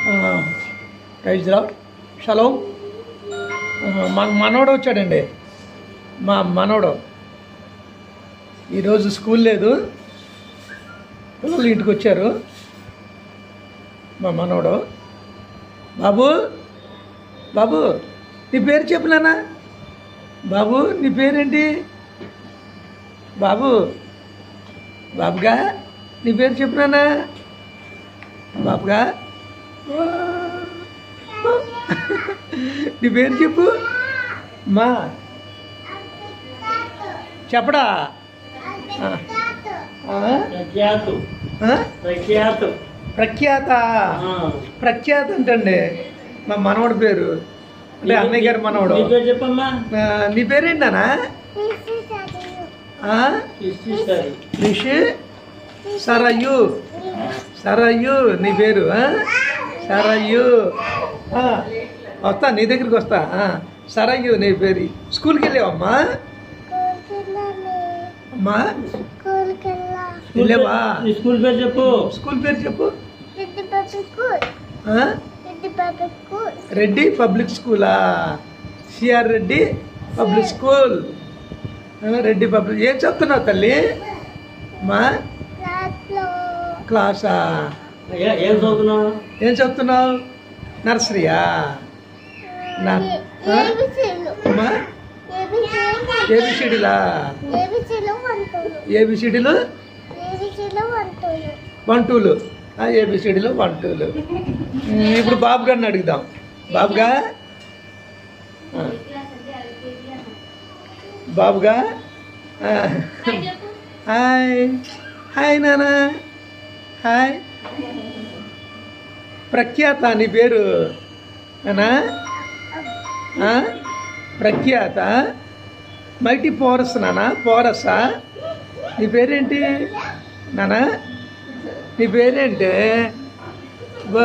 Praise lord షలో మా మనోడు వచ్చాడండి మా మనోడు ఈరోజు స్కూల్ లేదు పిల్లలు ఇంటికి వచ్చారు మా మనోడు బాబు బాబు నీ పేరు చెప్పినానా బాబు నీ పేరేంటి బాబు బాబుగా నీ పేరు చెప్పినానా బాబుగా నీ పేరు చెప్పు మా చెప్పడా ఆ. ఆ? ప్రఖ్యాతు ఆ? ప్రఖ్యాతు ప్రఖ్యాత ఆ. ప్రఖ్యాత అంటండి మా మనవడి పేరు అంటే అన్నయ్య గారి మనవడు నీ పేరు చెప్పమ్మా ఆ, నీ పేరేంటానా ఇస్తారు రిషి సరయు సరయు నీ పేరు ఆ? సరయు ఆ, వస్తా నీ దగ్గరికి వస్తా ఆ, సరయు నీ పేరు స్కూల్కి వెళ్ళావమ్మా అమ్మా వెళ్ళావా నీ స్కూల్ పేరు చెప్పు స్కూల్ పేరు చెప్పు ఆ? రెడ్డి పబ్లిక్ స్కూలా సిఆర్ రెడ్డి పబ్లిక్ స్కూల్ ఆ, రెడ్డి పబ్లిక్ ఏం చెప్తున్నావు తల్లి మా క్లాసా ఏ- ఏం చదువుతున్నావు ఏం చెప్తున్నావు నర్సరీయా నా ఆ? అమ్మా ఏబిసిడిలా ఏబిసిడిలు వన్ టూలు ఏబిసిడిలు వన్ టూలు ఉమ్, ఇప్పుడు బాబు గారిని అడుగుదాం బాబుగా ఆ. బాబుగా ఆ. హాయ్ హాయ్ నానా హాయ్ ప్రఖ్యాత నీ పేరు నానా ఆ? ప్రఖ్యాత మైటీ పోరస్ నానా పోరసా నీ పేరేంటి నానా నీ పేరేంటి బా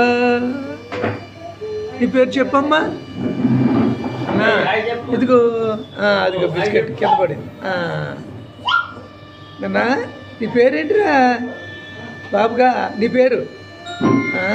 నీ పేరు చెప్పమ్మా నా, ఇదిగో ఆ, అదిగో బిస్కెట్ కింద పడింది ఆ. నాన్నా నీ పేరేంటిరా బాబుగా నీ పేరు ఆ?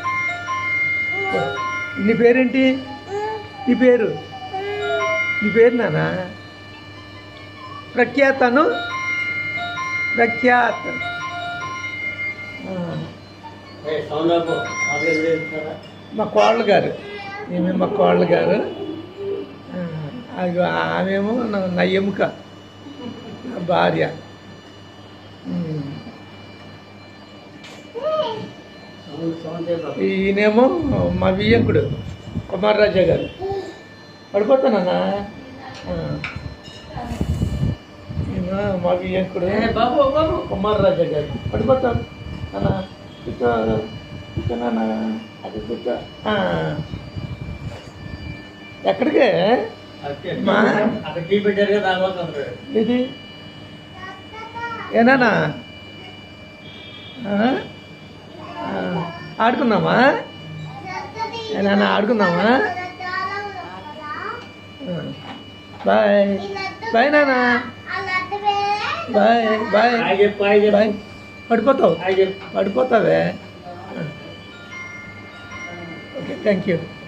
నీ పేరేంటి నీ పేరు నీ పేరు నానా ప్రఖ్యాతను ప్రఖ్యాత ఆ, ఏ, సౌండ్ ఆపు. ఆపు ఎప్పుడు వేస్తారా? మా కోళ్ళ గారు ఈమె మా కోళ్ళ గారు ఆ, అదిగో ఆమెమో నా- నా ఎముక నా భార్య ఉమ్. సౌండ్ సౌండ్ చేద్దాం. ఈయనేమో మా వియ్యంకుడు కుమార్ రాజా గారు పడిపోతానన్నా ఆ. ఈయన మా వియ్యంకుడు ఏ, బాబు బాబు కుమార్ రాజా గారు పడిపోతాం అన్న కూర్చో కూర్చో నాన్న అది కూర్చో ఆ. ఎక్కడికి అక్కడ మా? అక్కడ టీ పెట్టారు కదా దానివల్ల తొందరగా. ఇది ఏనానా ఆ? ఆ. ఆడుకుందామా ఏనానా ఆడుకుందామా ఆ. బాయ్ బాయ్ నానా బాయ్ బాయ్ హాయ్ చెప్పు హాయ్ చెప్పు బాయ్ పడిపోతావు హాయ్ చెప్పు పడిపోతావే ఓకే థ్యాంక్ యూ